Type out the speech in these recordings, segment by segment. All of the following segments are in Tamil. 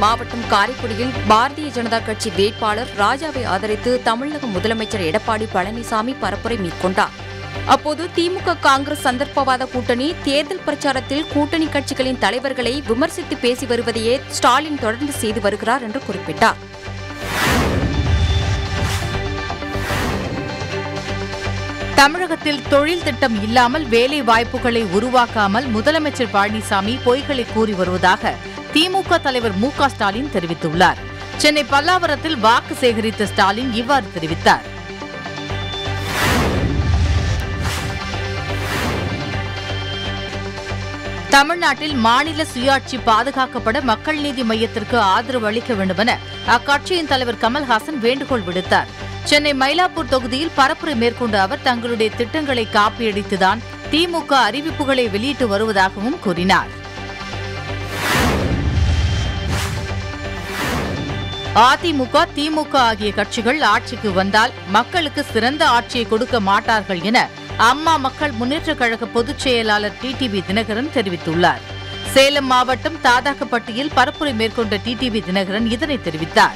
மாவட்டம் காரைக்குடியில் பாரதிய ஜனதா கட்சி வேட்பாளர் ராஜாவை ஆதரித்து தமிழக முதலமைச்சர் எடப்பாடி பழனிசாமி பரப்புரை மேற்கொண்டார் அப்போது திமுக காங்கிரஸ் சந்தர்ப்பவாத கூட்டணி தேர்தல் பிரச்சாரத்தில் கூட்டணி கட்சிகளின் தலைவர்களை விமர்சித்து பேசி வருவதையே ஸ்டாலின் தொடர்ந்து செய்து வருகிறார் என்று குறிப்பிட்டார் தமிழகத்தில் தொழில் திட்டம் இல்லாமல் வேலை வாய்ப்புகளை உருவாக்காமல் முதலமைச்சர் பழனிசாமி பொய்களை கூறி வருவதாக திமுக தலைவர் மு க ஸ்டாலின் தெரிவித்துள்ளார் சென்னை பல்லாவரத்தில் வாக்கு சேகரித்த ஸ்டாலின் இவ்வாறு தெரிவித்தார் தமிழ்நாட்டில் மாநில சுயாட்சி பாதுகாக்கப்பட மக்கள் நீதி மையத்திற்கு ஆதரவு அளிக்க வேண்டுமென அக்கட்சியின் தலைவர் கமல்ஹாசன் வேண்டுகோள் விடுத்தார் சென்னை மயிலாப்பூர் தொகுதியில் பரப்புரை மேற்கொண்ட அவர் தங்களுடைய திட்டங்களை காப்பியடித்துதான் திமுக அறிவிப்புகளை வெளியிட்டு வருவதாகவும் கூறினார் அதிமுக திமுக ஆகிய கட்சிகள் ஆட்சிக்கு வந்தால் மக்களுக்கு சிறந்த ஆட்சியை கொடுக்க மாட்டார்கள் என அம்மா மக்கள் முன்னேற்றக் கழக பொதுச் செயலாளர் டிடிவி தினகரன் தெரிவித்துள்ளார் சேலம் மாவட்டம் தாதாக்கப்பட்டியில் பரப்புரை மேற்கொண்ட டிடிவி தினகரன் இதனை தெரிவித்தார்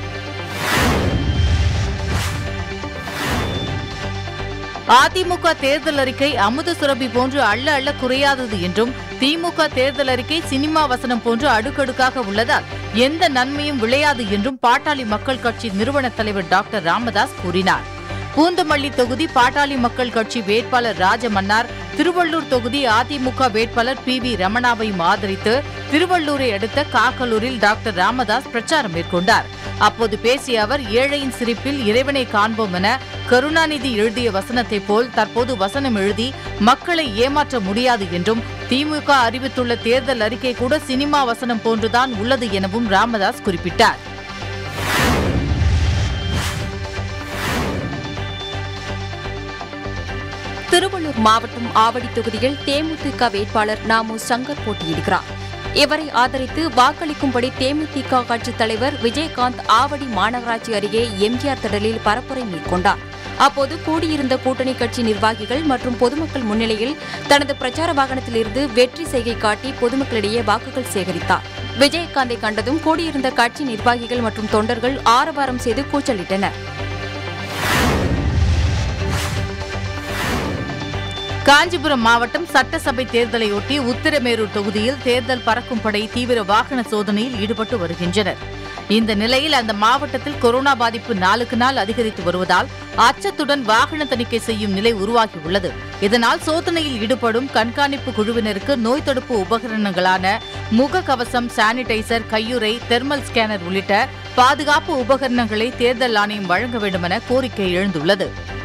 அதிமுக தேர்தல் அறிக்கை அமுத சுரபி போன்று அள்ள அள்ள குறையாதது என்றும் திமுக தேர்தல் அறிக்கை சினிமா வசனம் போன்று அடுக்கடுக்காக உள்ளதால் எந்த நன்மையும் விளையாது என்றும் பாட்டாளி மக்கள் கட்சி நிறுவன தலைவர் டாக்டர் ராமதாஸ் கூறினார் பூந்தமல்லி தொகுதி பாட்டாளி மக்கள் கட்சி வேட்பாளர் ராஜமன்னார் திருவள்ளூர் தொகுதி அதிமுக வேட்பாளர் பி வி ரமணாவையும் ஆதரித்து திருவள்ளூரை அடுத்த காக்கலூரில் டாக்டர் ராமதாஸ் பிரச்சாரம் மேற்கொண்டார் அப்போது பேசிய அவர் ஏழையின் சிரிப்பில் இறைவனை காண்போம் என கருணாநிதி எழுதிய வசனத்தைப் போல் தற்போது வசனம் எழுதி மக்களை ஏமாற்ற முடியாது என்றும் திமுக அறிவித்துள்ள தேர்தல் அறிக்கை கூட சினிமா வசனம் போன்றுதான் உள்ளது எனவும் ராமதாஸ் குறிப்பிட்டார் திருவள்ளூர் மாவட்டம் ஆவடி தொகுதியில் தேமுதிக வேட்பாளர் நாமு சங்கர் போட்டியிடுகிறார் இவரை ஆதரித்து வாக்களிக்கும்படி தேமுதிக கட்சித் தலைவர் விஜயகாந்த் ஆவடி மாநகராட்சி அருகே எம்ஜிஆர் திடலில் பரப்புரை மேற்கொண்டார் அப்போது கூடியிருந்த கூட்டணி கட்சி நிர்வாகிகள் மற்றும் பொதுமக்கள் முன்னிலையில் தனது பிரச்சார வாகனத்திலிருந்து வெற்றி செய்கை காட்டி பொதுமக்களிடையே வாக்குகள் சேகரித்தார் விஜயகாந்தை கண்டதும் கூடியிருந்த கட்சி நிர்வாகிகள் மற்றும் தொண்டர்கள் ஆரவாரம் செய்து கூச்சலிட்டனர் காஞ்சிபுரம் மாவட்டம் சட்டசபை தேர்தலையொட்டி உத்திரமேரூர் தொகுதியில் தேர்தல் பறக்கும் படை தீவிர வாகன சோதனையில் ஈடுபட்டு வருகின்றனர் இந்த நிலையில் அந்த மாவட்டத்தில் கொரோனா பாதிப்பு நாளுக்கு நாள் அதிகரித்து வருவதால் அச்சத்துடன் வாகன தணிக்கை செய்யும் நிலை உருவாகியுள்ளது இதனால் சோதனையில் ஈடுபடும் கண்காணிப்பு குழுவினருக்கு நோய் தடுப்பு உபகரணங்களான முகக்கவசம் சானிடைசர் கையுறை தெர்மல் ஸ்கேனர் உள்ளிட்ட பாதுகாப்பு உபகரணங்களை தேர்தல் ஆணையம் வழங்க வேண்டுமென கோரிக்கை எழுந்துள்ளது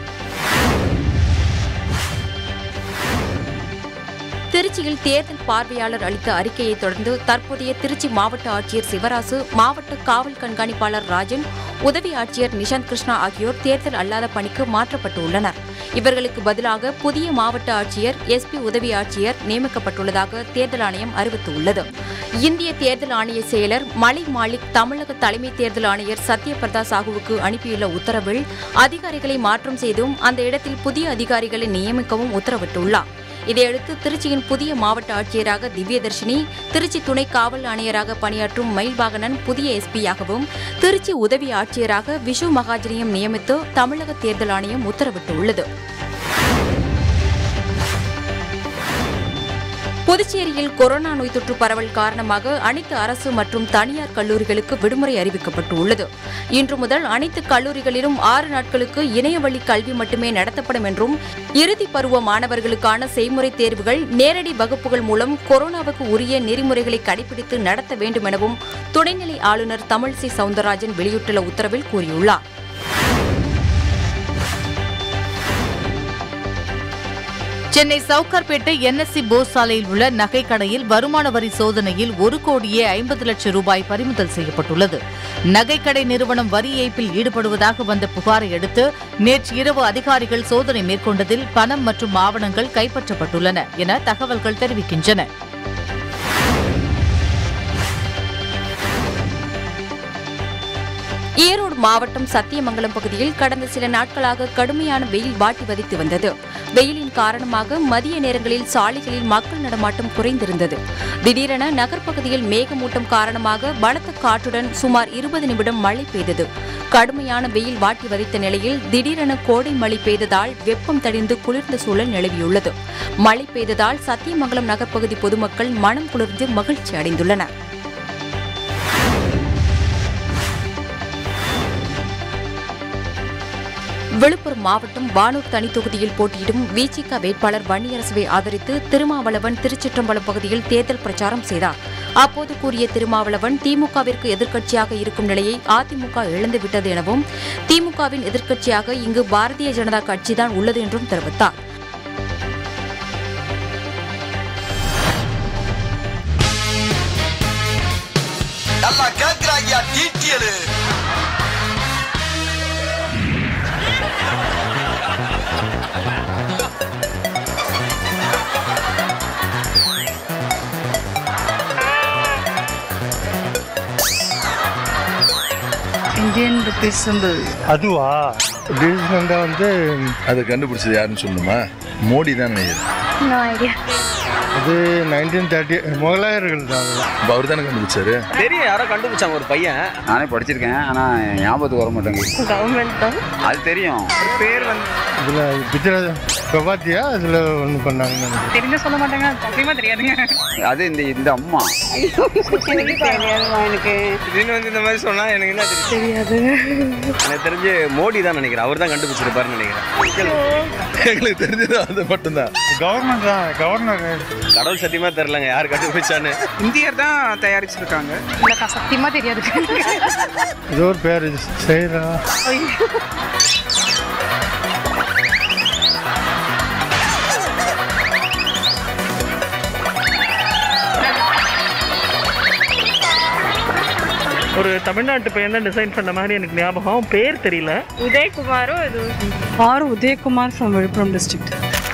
திருச்சியில் தேர்தல் பார்வையாளர் அளித்த அறிக்கையை தொடர்ந்து தற்போதைய திருச்சி மாவட்ட ஆட்சியர் சிவராசு மாவட்ட காவல் கண்காணிப்பாளர் ராஜன் உதவி ஆட்சியர் நிஷாந்த் கிருஷ்ணா ஆகியோர் தேர்தல் அல்லாத பணிக்கு மாற்றப்பட்டு உள்ளனர் இவர்களுக்கு பதிலாக புதிய மாவட்ட ஆட்சியர் எஸ்பி உதவி ஆட்சியர் நியமிக்கப்பட்டுள்ளதாக தேர்தல் ஆணையம் அறிவித்துள்ளது இந்திய தேர்தல் ஆணைய செயலர் மலை மாலிக் தமிழக தலைமை தேர்தல் ஆணையர் சத்யபிரதா சாஹுவுக்கு அனுப்பியுள்ள உத்தரவில் அதிகாரிகளை மாற்றம் செய்தும் அந்த இடத்தில் புதிய அதிகாரிகளை நியமிக்கவும் உத்தரவிட்டுள்ளார் இதையடுத்து திருச்சியின் புதிய மாவட்ட ஆட்சியராக திவ்யதர்ஷினி திருச்சி துணை காவல் ஆணையராக பணியாற்றும் மயில்வாகனன் புதிய எஸ்பியாகவும் திருச்சி உதவி ஆட்சியராக விஷு மகாஜனியம் நியமித்து தமிழக தேர்தல் ஆணையம் உத்தரவிட்டுள்ளது புதுச்சேரியில் கொரோனா நோய் தொற்று பரவல் காரணமாக அனைத்து அரசு மற்றும் தனியார் கல்லூரிகளுக்கு விடுமுறை அறிவிக்கப்பட்டுள்ளது இன்று முதல் அனைத்து கல்லூரிகளிலும் ஆறு நாட்களுக்கு இணையவழி கல்வி மட்டுமே நடத்தப்படும் என்றும் இறுதி பருவ மாணவர்களுக்கான செய்முறை தேர்வுகள் நேரடி வகுப்புகள் மூலம் கொரோனாவுக்கு உரிய நெறிமுறைகளை கடைபிடித்து நடத்த வேண்டும் எனவும் துணைநிலை ஆளுநர் தமிழிசை சவுந்தரராஜன் வெளியிட்டுள்ள உத்தரவில் கூறியுள்ளார் சென்னை சவுகார்பேட்டை என்எஸ்சி போஸ் சாலையில் உள்ள நகை கடையில் வருமான வரி சோதனையில் ஒரு கோடியே ஐம்பது லட்சம் ரூபாய் பறிமுதல் செய்யப்பட்டுள்ளது நகைக்கடை நிறுவனம் வரி ஏய்ப்பில் ஈடுபடுவதாக வந்த புகாரை அடுத்து நேற்று இரவு அதிகாரிகள் சோதனை மேற்கொண்டதில் பணம் மற்றும் ஆவணங்கள் கைப்பற்றப்பட்டுள்ளன என தகவல்கள் தெரிவிக்கின்றன ஈரோடு மாவட்டம் சத்தியமங்கலம் பகுதியில் கடந்த சில நாட்களாக கடுமையான வெயில் வாட்டி வதைத்து வந்தது வெயிலின் காரணமாக மதிய நேரங்களில் சாலைகளில் மக்கள் நடமாட்டம் குறைந்திருந்தது திடீரென நகர்ப்பகுதியில் மேகமூட்டம் காரணமாக பலத்த காற்றுடன் சுமார் இருபது நிமிடம் மழை பெய்தது கடுமையான வெயில் வாட்டி வதைத்த நிலையில் திடீரென கோடை மழை பெய்ததால் வெப்பம் தணிந்து குளிர்ந்த சூழல் நிலவியுள்ளது மழை பெய்ததால் சத்தியமங்கலம் நகர்ப்பகுதி பொதுமக்கள் மனம் குளிர்ந்து மகிழ்ச்சி அடைந்துள்ளனர் விழுப்புரம் மாவட்டம் வானூர் தனி தொகுதியில் போட்டியிடும் விசிக வேட்பாளர் வன்னியரசுவை ஆதரித்து திருமாவளவன் திருச்சிற்றம்பலம் பகுதியில் தேர்தல் பிரச்சாரம் செய்தார் அப்போது கூறிய திருமாவளவன் திமுகவிற்கு எதிர்க்கட்சியாக இருக்கும் நிலையை அதிமுக இழந்துவிட்டது எனவும் திமுகவின் எதிர்க்கட்சியாக இங்கு பாரதிய ஜனதா கட்சிதான் உள்ளது என்றும் தெரிவித்தார் நல்லா கேக்குறாங்க டீட்டியலு இந்தியன் ருபீஸ் சிம்பிள் அதுவா ரீசெண்டாக வந்து அதை கண்டுபிடிச்சது யாருன்னு சொல்லணுமா மோடி தான் நினைக்கிறேன் நோ ஐடியா அது நைன்டீன் தேர்ட்டி முகலாயர்கள் தான் அதெல்லாம் இப்போ அவர் தானே கண்டுபிடிச்சாரு தெரியும் யாரோ கண்டுபிடிச்சாங்க ஒரு பையன் நானே படிச்சிருக்கேன் ஆனால் ஞாபகத்துக்கு வர மாட்டேங்குது கவர்மெண்ட் தான் அது தெரியும் பேர் வந்து இதில் பித்ரா பிரபாத்தியா அதில் ஒன்று பண்ணாங்கன்னு நினைக்கிறேன். தெரிஞ்ச சொல்ல மாட்டாங்க சத்தியமா தெரியாதுங்க அது இந்த இந்த அம்மா எனக்கு தெரியாதுமா எனக்கு திடீர்னு வந்து இந்த மாதிரி சொன்னா எனக்கு என்ன தெரியும் தெரியாது எனக்கு தெரிஞ்சு மோடி தான் நினைக்கிறேன் அவர் தான் கண்டுபிடிச்சிருப்பாருன்னு நினைக்கிறேன் எங்களுக்கு தெரிஞ்சது அது மட்டும்தான் கவர்மெண்ட் தான் கவர்னர் கடவுள் சத்தியமா தெரிலங்க யார் கண்டுபிடிச்சான்னு இந்தியர் தான் தயாரிச்சிருக்காங்க இல்லக்கா சத்தியமா தெரியாது ஏதோ ஒரு பேர் செய்கிறா ஒரு தமிழ்நாட்டு பையன் தான் டிசைன் பண்ண மாதிரி எனக்கு ஞாபகம் பேர் தெரியல உதயகுமாரோ இது R Udayakumar from Viluppuram district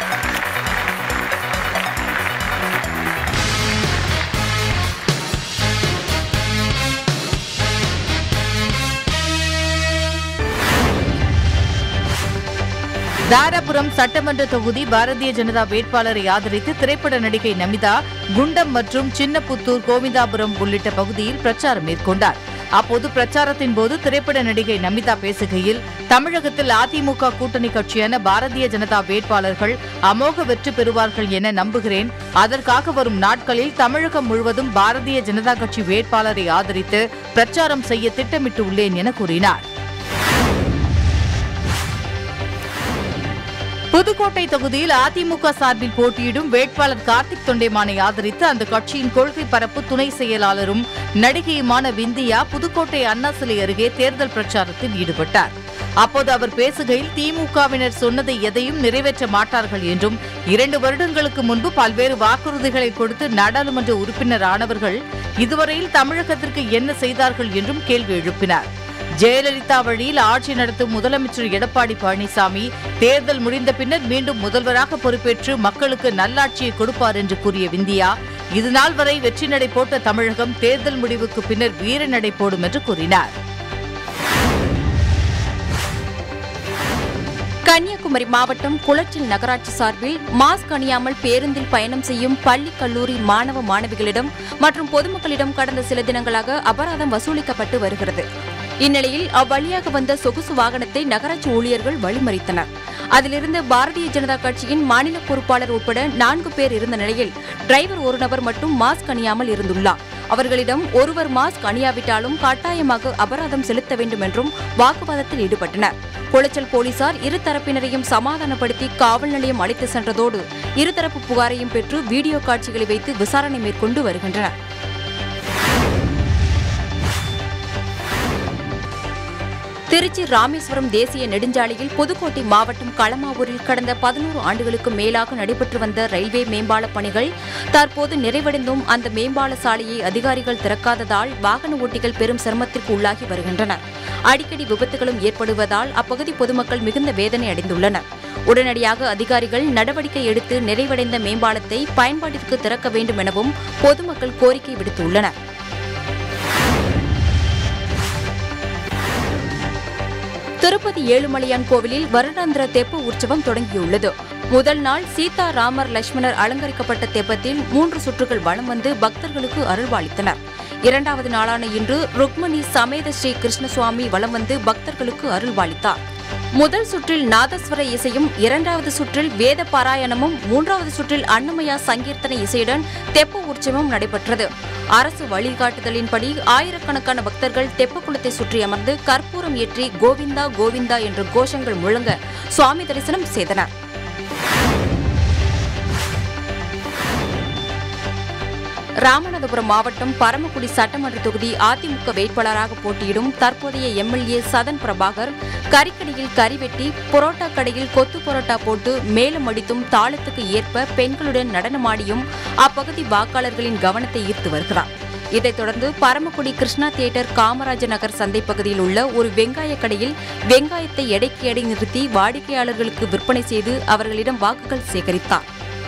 Dharapuram சட்டமன்ற தொகுதி பாரதிய ஜனதா வேட்பாளரை ஆதரித்து திரைப்பட நடிகை நமிதா குண்டம் மற்றும் சின்னப்புத்தூர் கோவிந்தாபுரம் உள்ளிட்ட பகுதியில் பிரச்சாரம் மேற்கொண்டார் அப்போது பிரச்சாரத்தின் போது திரைப்பட நடிகை நமிதா பேசுகையில் தமிழகத்தில் அதிமுக கூட்டணி கட்சியான பாரதிய ஜனதா வேட்பாளர்கள் அமோக வெற்றி பெறுவார்கள் என நம்புகிறேன் அதற்காக வரும் நாட்களில் தமிழகம் முழுவதும் பாரதிய ஜனதா கட்சி வேட்பாளரை ஆதரித்து பிரச்சாரம் செய்ய திட்டமிட்டுள்ளேன் என கூறினார் புதுக்கோட்டை தொகுதியில் அதிமுக சார்பில் போட்டியிடும் வேட்பாளர் கார்த்திக் தொண்டைமானை ஆதரித்து அந்த கட்சியின் கொள்கை பரப்பு துணை செயலாளரும் நடிகையுமான விந்தியா புதுக்கோட்டை அண்ணா சிலை அருகே தேர்தல் பிரச்சாரத்தில் ஈடுபட்டார் அப்போது அவர் பேசுகையில் திமுகவினர் சொன்னதை எதையும் நிறைவேற்ற மாட்டார்கள் என்றும் இரண்டு வருடங்களுக்கு முன்பு பல்வேறு வாக்குறுதிகளை கொடுத்து நாடாளுமன்ற உறுப்பினர் ஆனவர்கள் இதுவரையில் தமிழகத்திற்கு என்ன செய்தார்கள் என்றும் கேள்வி எழுப்பினார் ஜெயலலிதா வழியில் ஆட்சி நடத்தும் முதலமைச்சர் எடப்பாடி பழனிசாமி தேர்தல் முடிந்த பின்னர் மீண்டும் முதல்வராக பொறுப்பேற்று மக்களுக்கு நல்லாட்சியை கொடுப்பார் என்று கூறிய விந்தியா இதுநாள் வரை வெற்றி நடை போட்ட தமிழகம் தேர்தல் முடிவுக்கு பின்னர் வீர நடை போடும் என்று கூறினார் கன்னியாகுமரி மாவட்டம் குளச்சல் நகராட்சி சார்பில் மாஸ்க் அணியாமல் பேருந்தில் பயணம் செய்யும் பள்ளி கல்லூரி மாணவ மாணவிகளிடம் மற்றும் பொதுமக்களிடம் கடந்த சில தினங்களாக அபராதம் வசூலிக்கப்பட்டு வருகிறது இந்நிலையில் அவ்வழியாக வந்த சொகுசு வாகனத்தை நகராட்சி ஊழியர்கள் வழிமறித்தனர் அதிலிருந்து பாரதிய ஜனதா கட்சியின் மாநில பொறுப்பாளர் உட்பட நான்கு பேர் இருந்த நிலையில் டிரைவர் ஒரு நபர் மட்டும் மாஸ்க் அணியாமல் இருந்துள்ளார் அவர்களிடம் ஒருவர் மாஸ்க் அணியாவிட்டாலும் கட்டாயமாக அபராதம் செலுத்த வேண்டும் என்றும் வாக்குவாதத்தில் ஈடுபட்டனர் குளச்சல் போலீசார் இரு தரப்பினரையும் சமாதானப்படுத்தி காவல் நிலையம் அழைத்து சென்றதோடு இருதரப்பு புகாரையும் பெற்று வீடியோ காட்சிகளை வைத்து விசாரணை மேற்கொண்டு வருகின்றனர் திருச்சி ராமேஸ்வரம் தேசிய நெடுஞ்சாலையில் புதுக்கோட்டை மாவட்டம் களமாவூரில் கடந்த பதினோரு ஆண்டுகளுக்கு மேலாக நடைபெற்று வந்த ரயில்வே மேம்பால பணிகள் தற்போது நிறைவடைந்தும் அந்த மேம்பால சாலையை அதிகாரிகள் திறக்காததால் வாகன ஓட்டிகள் பெரும் சிரமத்திற்கு உள்ளாகி வருகின்றனர் அடிக்கடி விபத்துகளும் ஏற்படுவதால் அப்பகுதி பொதுமக்கள் மிகுந்த வேதனை அடைந்துள்ளனர் உடனடியாக அதிகாரிகள் நடவடிக்கை எடுத்து நிறைவடைந்த மேம்பாலத்தை பயன்பாட்டிற்கு திறக்க வேண்டும் எனவும் பொதுமக்கள் கோரிக்கை விடுத்துள்ளனர் திருப்பதி ஏழுமலையான் கோவிலில் வருடாந்திர தெப்ப உற்சவம் தொடங்கியுள்ளது முதல் நாள் சீதா ராமர் லட்சுமணர் அலங்கரிக்கப்பட்ட தெப்பத்தில் மூன்று சுற்றுகள் வலம் வந்து பக்தர்களுக்கு அருள்வாளித்தனர் இரண்டாவது நாளான இன்று ருக்மணி சமேத ஸ்ரீ கிருஷ்ணசுவாமி வலம் வந்து பக்தர்களுக்கு அருள்வாளித்தார் முதல் சுற்றில் நாதஸ்வர இசையும் இரண்டாவது சுற்றில் வேத பாராயணமும் மூன்றாவது சுற்றில் அன்னமயா சங்கீர்த்தன இசையுடன் தெப்ப உற்சவம் நடைபெற்றது அரசு வழிகாட்டுதலின்படி ஆயிரக்கணக்கான பக்தர்கள் தெப்பக்குளத்தை சுற்றி அமர்ந்து கற்பூரம் ஏற்றி கோவிந்தா கோவிந்தா என்ற கோஷங்கள் முழங்க சுவாமி தரிசனம் செய்தனர் ராமநாதபுரம் மாவட்டம் பரமக்குடி சட்டமன்ற தொகுதி அதிமுக வேட்பாளராக போட்டியிடும் தற்போதைய எம்எல்ஏ சதன் பிரபாகர் கறிக்கடையில் கறி வெட்டி புரோட்டா கடையில் கொத்து புரோட்டா போட்டு மேலும் அடித்தும் தாளத்துக்கு ஏற்ப பெண்களுடன் நடனமாடியும் அப்பகுதி வாக்காளர்களின் கவனத்தை ஈர்த்து வருகிறார் இதைத் தொடர்ந்து பரமக்குடி கிருஷ்ணா தியேட்டர் காமராஜ நகர் சந்தை பகுதியில் உள்ள ஒரு வெங்காய கடையில் வெங்காயத்தை எடைக்கு எடை நிறுத்தி வாடிக்கையாளர்களுக்கு விற்பனை செய்து அவர்களிடம் வாக்குகள் சேகரித்தார்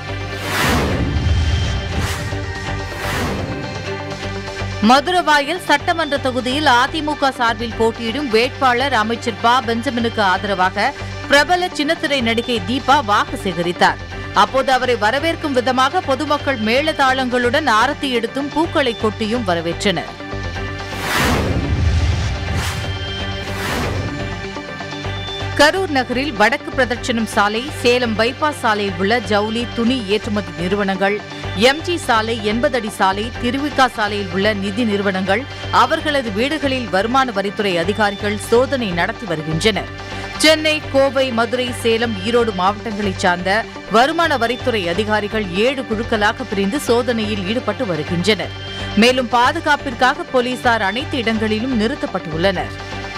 மதுரவாயல் சட்டமன்ற தொகுதியில் அதிமுக சார்பில் போட்டியிடும் வேட்பாளர் அமைச்சர் ப பெஞ்சமினுக்கு ஆதரவாக பிரபல சின்னத்திரை நடிகை தீபா வாக்கு சேகரித்தார் அப்போது அவரை வரவேற்கும் விதமாக பொதுமக்கள் மேளதாளங்களுடன் ஆரத்தி எடுத்தும் பூக்களை கொட்டியும் வரவேற்றனர் கரூர் நகரில் வடக்கு பிரதட்சணம் சாலை சேலம் பைபாஸ் சாலையில் உள்ள ஜவுளி துணி ஏற்றுமதி நிறுவனங்கள் எம்ஜி சாலை எண்பது அடி சாலை திருவிக்கா சாலையில் உள்ள நிதி நிறுவனங்கள் அவர்களது வீடுகளில் வருமான வரித்துறை அதிகாரிகள் சோதனை நடத்தி வருகின்றனர் சென்னை கோவை மதுரை சேலம் ஈரோடு மாவட்டங்களைச் சார்ந்த வருமான வரித்துறை அதிகாரிகள் ஏழு குழுக்களாக பிரிந்து சோதனையில் ஈடுபட்டு வருகின்றனர் மேலும் பாதுகாப்பிற்காக போலீசார் அனைத்து இடங்களிலும் நிறுத்தப்பட்டுள்ளனர்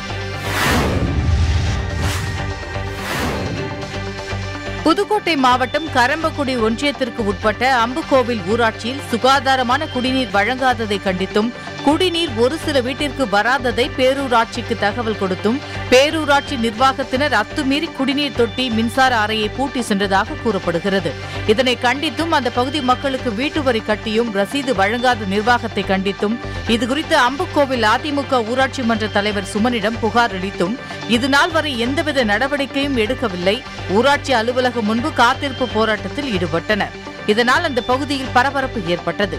புதுக்கோட்டை மாவட்டம் கரம்பக்குடி ஒன்றியத்திற்கு உட்பட்ட அம்புகோவில் ஊராட்சியில் சுகாதாரமான குடிநீர் வழங்காததை கண்டித்தும் குடிநீர் ஒரு சில வீட்டிற்கு வராததை பேரூராட்சிக்கு தகவல் கொடுத்தும் பேரூராட்சி நிர்வாகத்தினர் அத்துமீறி குடிநீர் தொட்டி மின்சார அறையை பூட்டி சென்றதாக கூறப்படுகிறது இதனை கண்டித்தும் அந்த பகுதி மக்களுக்கு வீட்டு வரி கட்டியும் ரசீது வழங்காத நிர்வாகத்தை கண்டித்தும் இதுகுறித்து அம்புக்கோவில் அதிமுக ஊராட்சி மன்ற தலைவர் சுமனிடம் புகார் அளித்தும் இதுநாள் வரை எந்தவித நடவடிக்கையும் எடுக்கவில்லை ஊராட்சி அலுவலகம் முன்பு காத்திருப்பு போராட்டத்தில் ஈடுபட்டனர் இதனால் அந்த பகுதியில் பரபரப்பு ஏற்பட்டது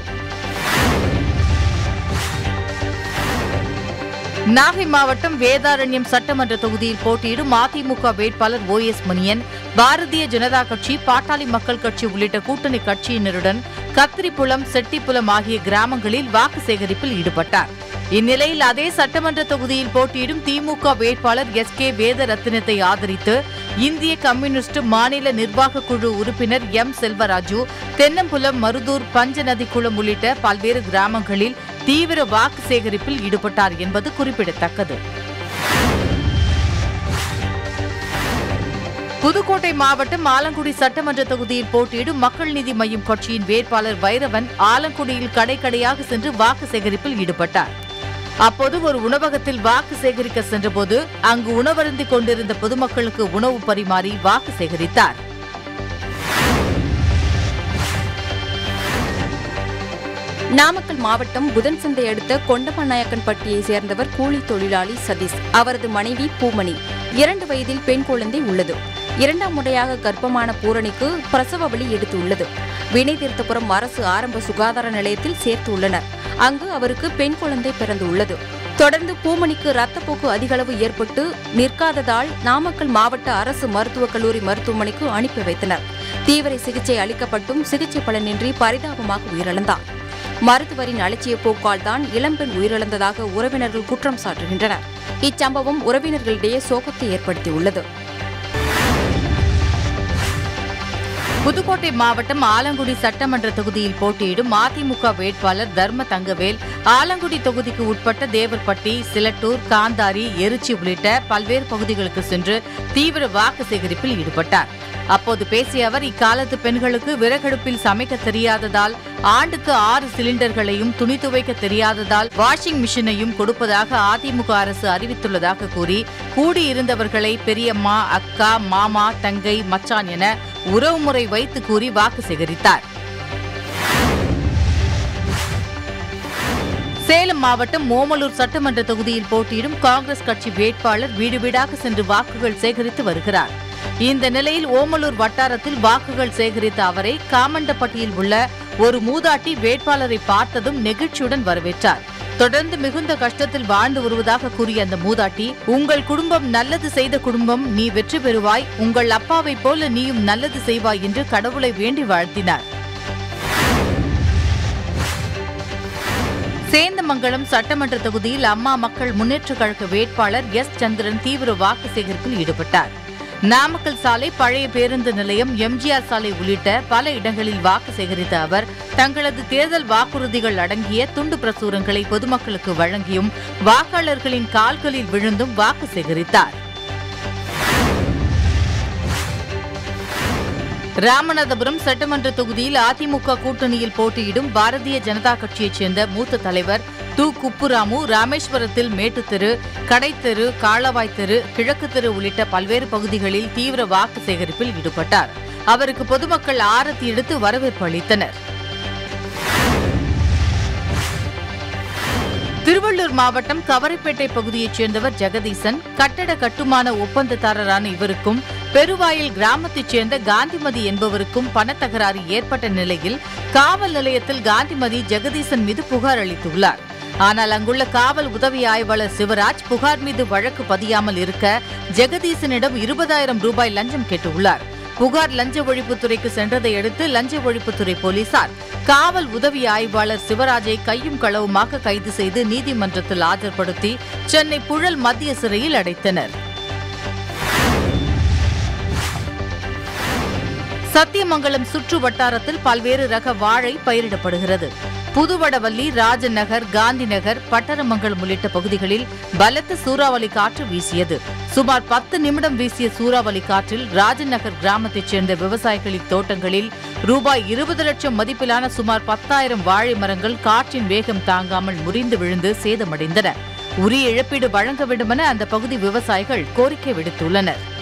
நாகை மாவட்டம் வேதாரண்யம் சட்டமன்ற தொகுதியில் போட்டியிடும் அதிமுக வேட்பாளர் ஓ எஸ் மணியன் பாரதிய ஜனதா கட்சி பாட்டாளி மக்கள் கட்சி உள்ளிட்ட கூட்டணி கட்சியினருடன் கத்திரிப்புலம் செட்டிப்புலம் ஆகிய கிராமங்களில் வாக்கு சேகரிப்பில் ஈடுபட்டார் இந்நிலையில் அதே சட்டமன்ற தொகுதியில் போட்டியிடும் திமுக வேட்பாளர் எஸ் கே வேதரத்தினத்தை ஆதரித்து இந்திய கம்யூனிஸ்ட் மாநில நிர்வாக குழு உறுப்பினர் எம் செல்வராஜு தென்னம்புலம் மருதூர் பஞ்சநதிக்குளம் உள்ளிட்ட பல்வேறு கிராமங்களில் தீவிர வாக்கு சேகரிப்பில் ஈடுபட்டார் என்பது குறிப்பிடத்தக்கது புதுக்கோட்டை மாவட்டம் ஆலங்குடி சட்டமன்ற தொகுதியில் போட்டியிடும் மக்கள் நீதி மய்யம் கட்சியின் வேட்பாளர் வைரவன் ஆலங்குடியில் கடை கடையாக சென்று வாக்கு சேகரிப்பில் ஈடுபட்டார் அப்போது ஒரு உணவகத்தில் வாக்கு சேகரிக்க சென்றபோது அங்கு உணவருந்திக் கொண்டிருந்த பொதுமக்களுக்கு உணவு பரிமாறி வாக்கு சேகரித்தார் நாமக்கல் மாவட்டம் புதன் சந்தை அடுத்த கொண்டமநாயக்கன்பட்டியை சேர்ந்தவர் கூலி தொழிலாளி சதீஷ் அவரது மனைவி பூமணி இரண்டு வயதில் பெண் குழந்தை உள்ளது இரண்டாம் முறையாக கர்ப்பமான பூரணிக்கு பிரசவ வலி எடுத்துள்ளது வினைதீர்த்தபுரம் அரசு ஆரம்ப சுகாதார நிலையத்தில் சேர்த்து உள்ளனர் அங்கு அவருக்கு பெண் குழந்தை பிறந்துள்ளது தொடர்ந்து பூமணிக்கு ரத்தப்போக்கு அதிகளவு ஏற்பட்டு நிற்காததால் நாமக்கல் மாவட்ட அரசு மருத்துவக் கல்லூரி மருத்துவமனைக்கு அனுப்பி வைத்தனர் தீவிர சிகிச்சை அளிக்கப்பட்டும் சிகிச்சை பலனின்றி பரிதாபமாக உயிரிழந்தார் மருத்துவரின் அலட்சிய போக்கால் தான் இளம்பெண் உயிரிழந்ததாக உறவினர்கள் குற்றம் சாட்டுகின்றனர் இச்சம்பவம் உறவினர்களிடையே சோகத்தை ஏற்படுத்தியுள்ளது புதுக்கோட்டை மாவட்டம் ஆலங்குடி சட்டமன்ற தொகுதியில் போட்டியிடும் அதிமுக வேட்பாளர் தர்ம தங்கவேல் ஆலங்குடி தொகுதிக்கு உட்பட்ட தேவர்பட்டி சிலட்டூர் காந்தாரி எரிச்சி உள்ளிட்ட பல்வேறு பகுதிகளுக்கு சென்று தீவிர வாக்கு சேகரிப்பில் ஈடுபட்டார் அப்போது பேசிய அவர் இக்காலத்து பெண்களுக்கு விறகடுப்பில் சமைக்க தெரியாததால் ஆண்டுக்கு ஆறு சிலிண்டர்களையும் துணி துவைக்க தெரியாததால் வாஷிங் மிஷினையும் கொடுப்பதாக அதிமுக அரசு அறிவித்துள்ளதாக கூறி கூடியிருந்தவர்களை பெரியம்மா அக்கா மாமா தங்கை மச்சான் என உறவுமுறை வைத்து கூறி வாக்கு சேகரித்தார் சேலம் மாவட்டம் ஓமலூர் சட்டமன்ற தொகுதியில் போட்டியிடும் காங்கிரஸ் கட்சி வேட்பாளர் வீடு வீடாக சென்று வாக்குகள் சேகரித்து வருகிறார் இந்த நிலையில் ஓமலூர் வட்டாரத்தில் வாக்குகள் சேகரித்த அவரை காமண்டப்பட்டியில் உள்ள ஒரு மூதாட்டி வேட்பாளரை பார்த்ததும் நெகிழ்ச்சியுடன் வரவேற்றார் தொடர்ந்து மிகுந்த கஷ்டத்தில் வாழ்ந்து வருவதாக கூறிய அந்த மூதாட்டி உங்கள் குடும்பம் நல்லது செய்த குடும்பம் நீ வெற்றி பெறுவாய் உங்கள் அப்பாவைப் போல நீயும் நல்லது செய்வாய் என்று கடவுளை வேண்டி வாழ்த்தினார் சேந்தமங்கலம் சட்டமன்ற தொகுதியில் அம்மா மக்கள் முன்னேற்றக் கழக வேட்பாளர் எஸ் சந்திரன் தீவிர வாக்கு சேகரிப்பில் ஈடுபட்டார் நாமக்கல் சாலை பழைய பேருந்து நிலையம் எம்ஜிஆர் சாலை உள்ளிட்ட பல இடங்களில் வாக்கு சேகரித்த அவர் தங்களது தேர்தல் வாக்குறுதிகள் அடங்கிய துண்டு பிரசுரங்களை பொதுமக்களுக்கு வழங்கியும் வாக்காளர்களின் கால்களில் விழுந்தும் வாக்கு சேகரித்தார் ராமநாதபுரம் சட்டமன்ற தொகுதியில் அதிமுக கூட்டணியில் போட்டியிடும் பாரதிய ஜனதா கட்சியைச் சேர்ந்த மூத்த தலைவர் து குப்புராமு ராமேஸ்வரத்தில் மேட்டுத்தெரு கடைத்தெரு காளவாய் தெரு கிழக்கு தெரு உள்ளிட்ட பல்வேறு பகுதிகளில் தீவிர வாக்கு சேகரிப்பில் ஈடுபட்டார் அவருக்கு பொதுமக்கள் ஆரத்தி எடுத்து வரவேற்பு அளித்தனர் திருவள்ளூர் மாவட்டம் கவரைப்பேட்டை பகுதியைச் சேர்ந்தவர் ஜெகதீசன் கட்டட கட்டுமான ஒப்பந்ததாரரான இவருக்கும் பெருவாயில் கிராமத்தைச் சேர்ந்த காந்திமதி என்பவருக்கும் பணத்தகராறு ஏற்பட்ட நிலையில் காவல் நிலையத்தில் காந்திமதி ஜெகதீசன் மீது புகார் அளித்துள்ளார் ஆனால் அங்குள்ள காவல் உதவி ஆய்வாளர் சிவராஜ் புகார் மீது வழக்கு பதியாமல் இருக்க ஜெகதீசனிடம் இருபதாயிரம் ரூபாய் லஞ்சம் கேட்டுள்ளார் புகார் லஞ்ச ஒழிப்புத்துறைக்கு சென்றதை அடுத்து லஞ்ச ஒழிப்புத்துறை போலீசார் காவல் உதவி ஆய்வாளர் சிவராஜை கையும் களவுமாக கைது செய்து நீதிமன்றத்தில் ஆஜர்படுத்தி சென்னை புழல் மத்திய சிறையில் அடைத்தனர் சத்தியமங்கலம் சுற்று வட்டாரத்தில் பல்வேறு ரக வாழை பயிரிடப்படுகிறது புதுவடவல்லி ராஜநகர் காந்திநகர் பட்டரமங்கலம் உள்ளிட்ட பகுதிகளில் பலத்த சூறாவளி காற்று வீசியது சுமார் பத்து நிமிடம் வீசிய சூறாவளி காற்றில் ராஜநகர் கிராமத்தைச் சேர்ந்த விவசாயிகளின் தோட்டங்களில் ரூபாய் இருபது லட்சம் மதிப்பிலான சுமார் பத்தாயிரம் வாழை மரங்கள் காற்றின் வேகம் தாங்காமல் முறிந்து விழுந்து சேதமடைந்தன உரிய இழப்பீடு வழங்க வேண்டுமென அந்த பகுதி விவசாயிகள் கோரிக்கை விடுத்துள்ளனர்